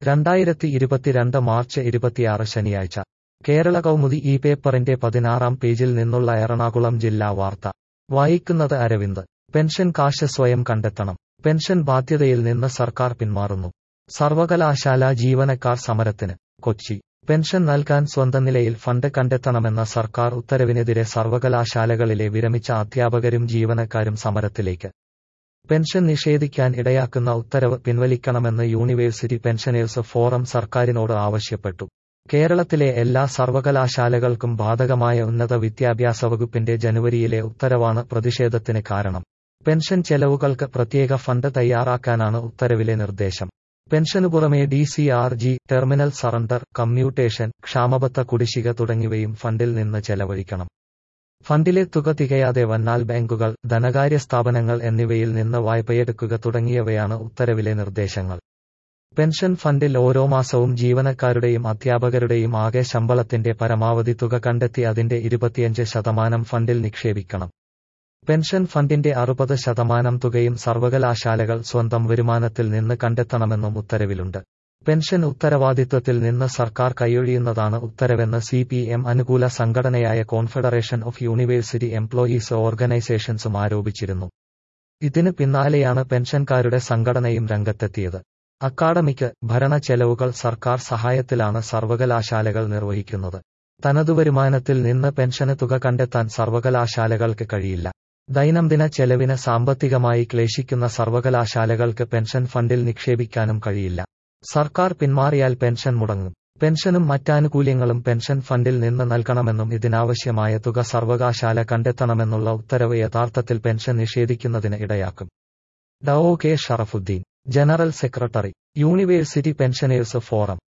രണ്ടായിരത്തി ഇരുപത്തിരണ്ട് മാർച്ച് ഇരുപത്തിയാറ് ശനിയാഴ്ച കേരള കൗമുദി ഈ പേപ്പറിന്റെ പതിനാറാം പേജിൽ നിന്നുള്ള എറണാകുളം ജില്ലാ വാർത്ത വായിക്കുന്നത് അരവിന്ദ് പെൻഷൻ കാശ് സ്വയം കണ്ടെത്തണം പെൻഷൻ ബാധ്യതയിൽ നിന്ന് സർക്കാർ പിന്മാറുന്നു സർവകലാശാല ജീവനക്കാർ സമരത്തിന് കൊച്ചി പെൻഷൻ നൽകാൻ സ്വന്തം നിലയിൽ ഫണ്ട് കണ്ടെത്തണമെന്ന സർക്കാർ ഉത്തരവിനെതിരെ സർവകലാശാലകളിലെ വിരമിച്ച അധ്യാപകരും ജീവനക്കാരും സമരത്തിലേക്ക് പെൻഷൻ നിഷേധിക്കാൻ ഇടയാക്കുന്ന ഉത്തരവ് പിൻവലിക്കണമെന്ന് യൂണിവേഴ്സിറ്റി പെൻഷനേഴ്സ് ഫോറം സർക്കാരിനോട് ആവശ്യപ്പെട്ടു കേരളത്തിലെ എല്ലാ സർവകലാശാലകൾക്കും ബാധകമായ ഉന്നത വിദ്യാഭ്യാസ വകുപ്പിന്റെ ജനുവരിയിലെ ഉത്തരവാണ് പ്രതിഷേധത്തിന് കാരണം പെൻഷൻ ചെലവുകൾക്ക് പ്രത്യേക ഫണ്ട് തയ്യാറാക്കാനാണ് ഉത്തരവിലെ നിർദ്ദേശം പെൻഷനു പുറമെ D C R G terminal surrender commutation ക്ഷാമബത്ത കുടിശ്ശിക തുടങ്ങിയവയും ഫണ്ടിൽ നിന്ന് ചെലവഴിക്കണം ഫണ്ടിലെ തുക തികയാതെ വന്നാൽ ബാങ്കുകൾ ധനകാര്യ സ്ഥാപനങ്ങൾ എന്നിവയിൽ നിന്ന് വായ്പയെടുക്കുക തുടങ്ങിയവയാണ് ഉത്തരവിലെ നിർദ്ദേശങ്ങൾ പെൻഷൻ ഫണ്ടിൽ ഓരോ മാസവും ജീവനക്കാരുടെയും അധ്യാപകരുടെയും ആകെ ശമ്പളത്തിന്റെ പരമാവധി തുക കണ്ടെത്തി അതിന്റെ ഇരുപത്തിയഞ്ച് ശതമാനം ഫണ്ടിൽ നിക്ഷേപിക്കണം പെൻഷൻ ഫണ്ടിന്റെ അറുപത് ശതമാനം തുകയും സർവകലാശാലകൾ സ്വന്തം വരുമാനത്തിൽ നിന്ന് കണ്ടെത്തണമെന്നും ഉത്തരവിലുണ്ട് പെൻഷൻ ഉത്തരവാദിത്വത്തിൽ നിന്ന് സർക്കാർ കൈയൊഴിയുന്നതാണ് ഉത്തരവെന്ന് സി പി എം അനുകൂല സംഘടനയായ കോൺഫെഡറേഷൻ ഓഫ് യൂണിവേഴ്സിറ്റി എംപ്ലോയീസ് ഓർഗനൈസേഷൻസും ആരോപിച്ചിരുന്നു ഇതിന് പിന്നാലെയാണ് പെൻഷൻകാരുടെ സംഘടനയും രംഗത്തെത്തിയത് അക്കാഡമിക് ഭരണ ചെലവുകൾ സർക്കാർ സഹായത്തിലാണ് സർവകലാശാലകൾ നിർവഹിക്കുന്നത് തനതു വരുമാനത്തിൽ നിന്ന് പെൻഷന് തുക കണ്ടെത്താൻ സർവകലാശാലകൾക്ക് കഴിയില്ല ദൈനംദിന ചെലവിന് സാമ്പത്തികമായി ക്ലേശിക്കുന്ന സർവകലാശാലകൾക്ക് പെൻഷൻ ഫണ്ടിൽ നിക്ഷേപിക്കാനും കഴിയില്ല സർക്കാർ പിന്മാറിയാൽ പെൻഷൻ മുടങ്ങും പെൻഷനും മറ്റാനുകൂല്യങ്ങളും പെൻഷൻ ഫണ്ടിൽ നിന്ന് നൽകണമെന്നും ഇതിനാവശ്യമായ തുക സർവകലാശാല കണ്ടെത്തണമെന്നുള്ള ഉത്തരവ് യഥാർത്ഥത്തിൽ പെൻഷൻ നിഷേധിക്കുന്നതിന് ഇടയാക്കും Dr K Sharafuddin general secretary university pensioners forum